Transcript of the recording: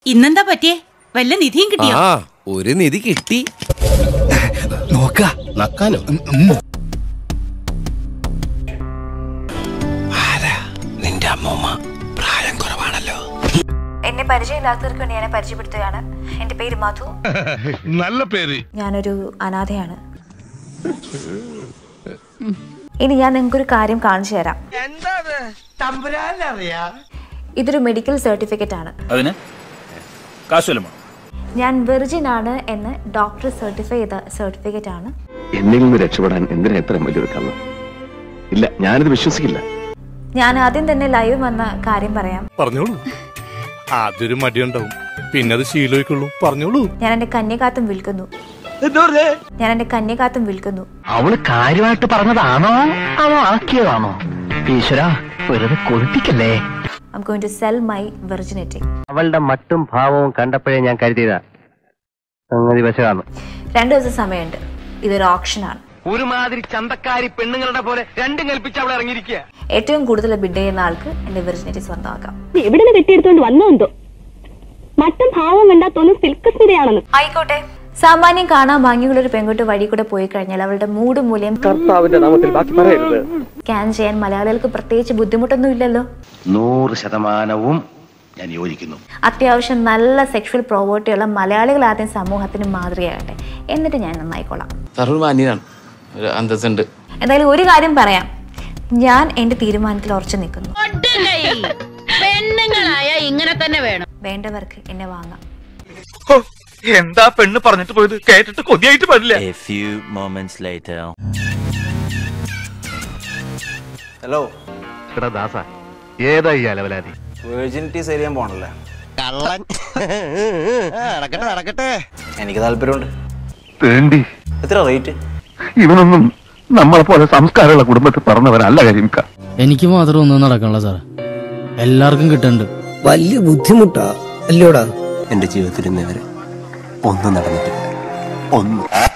ഇന്നെന്താ പറ്റിയേ വല്ല നിധിയും കിട്ടിയോ ആ ഒരു നിധി കിട്ടി നോക്ക നക്കാനോ നിന്റെ അമ്മൂമ്മ പ്രായം കുറവാണല്ലോ എന്നെ പരിചയമില്ലാത്തവർക്ക് വേണ്ടി ഞാൻ പരിചയപ്പെടുത്തുകയാണ് എൻ്റെ പേര് മധു നല്ല പേര് ഞാനൊരു അനാഥയാണ് ഇനി ഞാൻ നിങ്ങൾക്കൊരു കാര്യം കാണിച്ചു തരാം ഇതൊരു മെഡിക്കൽ സർട്ടിഫിക്കറ്റ് ആണ് അതിന് കാശുവല്ലമോ ഞാൻ വെർജിൻ ആണ് എന്ന് ഡോക്ടർ സർട്ടിഫൈ ചെയ്ത സർട്ടിഫിക്കറ്റ് ആണ് എന്നിൽ നിന്ന് രക്ഷപ്പെടാൻ എന്തിനാ എത്ര വലിയൊരു കള്ളം ഇല്ല ഞാനിത് വിശ്വസിക്കില്ല ഞാൻ ആദ്യം തന്നെ ലൈവ് വന്ന കാര്യം പറയാം പറഞ്ഞോളൂ ആദ്യൊരു മടിയുണ്ടാവും പിന്നെ അത് ശീലമായിക്കുള്ളൂ പറഞ്ഞോളൂ ഞാൻ എൻ്റെ കന്യകാത്തം വിൽക്കുന്നു ഞാൻ എൻ്റെ കന്യകാത്തം വിൽക്കുന്നു അവള് കാര്യമായിട്ട് പറഞ്ഞതാണോ അതോ ആക്കിയതാണോ ഈശ്വര വെറുതെ കൊതിപ്പിക്കല്ലേ I am going to sell my virginity അവളുടെ മട്ടും ഭാവവും കണ്ടപ്പോഴേ ഞാൻ കരുതിയതാ സംഗതി വശമാണ് രണ്ട് ദിവസം സമയമുണ്ട് ഇതൊരു ഓപ്ഷനാണ് ഒരുമാതിരി ചന്തക്കാരി പെണ്ണുങ്ങളുടെ പോലെ രണ്ടും കൽപ്പിച്ച് അവൾ ഇറങ്ങിയിരിക്കുക ഏറ്റവും കൂടുതൽ ബിഡ് ചെയ്യുന്ന ആൾക്ക് എൻ്റെ വെർജിനിറ്റി സ്വന്തമാക്കാം എവിടെ നിന്ന് വെട്ടിയെടുത്തോണ്ട് വന്നോ എന്തോ മട്ടും ഭാവം കണ്ടാത്തൊന്നും സിൽക്ക് സ്മിതയാണെന്ന് ആയിക്കോട്ടെ സാമാന്യം കാണാൻ ഭംഗിയുള്ള ഒരു പെൺകുട്ടി വഴി കൂടെ പോയി കഴിഞ്ഞാൽ അവളുടെ മൂഡ് മൂല്യം സ്കാൻ ചെയ്യാൻ മലയാളികൾക്ക് പ്രത്യേകിച്ച് ബുദ്ധിമുട്ടൊന്നും ഇല്ലല്ലോ നൂറ് ശതമാനവും ഞാൻ യോജിക്കുന്നു അത്യാവശ്യം നല്ല സെക്ഷൽ പ്രോവേർട്ടിയുള്ള മലയാളികൾ ആദ്യം സമൂഹത്തിന് മാതൃകയാകട്ടെ എന്നിട്ട് ഞാൻ നന്നായിക്കോളാം സാറൊരു മാന്യനാണ് ഒരു അന്തസ്സുണ്ട് എന്തായാലും ഒരു കാര്യം പറയാം ഞാൻ എന്റെ തീരുമാനത്തിൽ ഉറച്ചു നിൽക്കുന്നു പെണ്ണുങ്ങളായ ഇങ്ങനെ തന്നെ വേണം വേണ്ടവർക്ക് എന്നെ വാങ്ങാം എന്താ പെണ്ണ് പറഞ്ഞിട്ട് പോയത് കേട്ടിട്ട് കൊതിയായിട്ട് പാടില്ല A few moments later. Hello എടാ ദാസ ഏതാ ഈ അലവലാതി വേർജിനിറ്റി സെയിൽ ചെയ്യാൻ പോണല്ലേ കള്ളൻ നടക്കട്ടെ നടക്കട്ടെ എനിക്ക് താല്പര്യമുണ്ട് തേണ്ടി എത്ര റേറ്റ് ഇവനൊന്നും നമ്മളെ പോലെ സംസ്കാരമുള്ള കുടുംബത്തിൽ പറഞ്ഞവരല്ല കരിമിക്ക എനിക്ക് മാത്രം ഒന്നും നടക്കണല്ലോ സാർ എല്ലാവർക്കും കിട്ടുന്നുണ്ട് വലിയ ബുദ്ധിമുട്ടാ അല്ലോടാ എന്റെ ജീവിതത്തിൽ ഇന്നേവരെ ഒന്നും നടന്നിട്ടില്ല ഒന്നും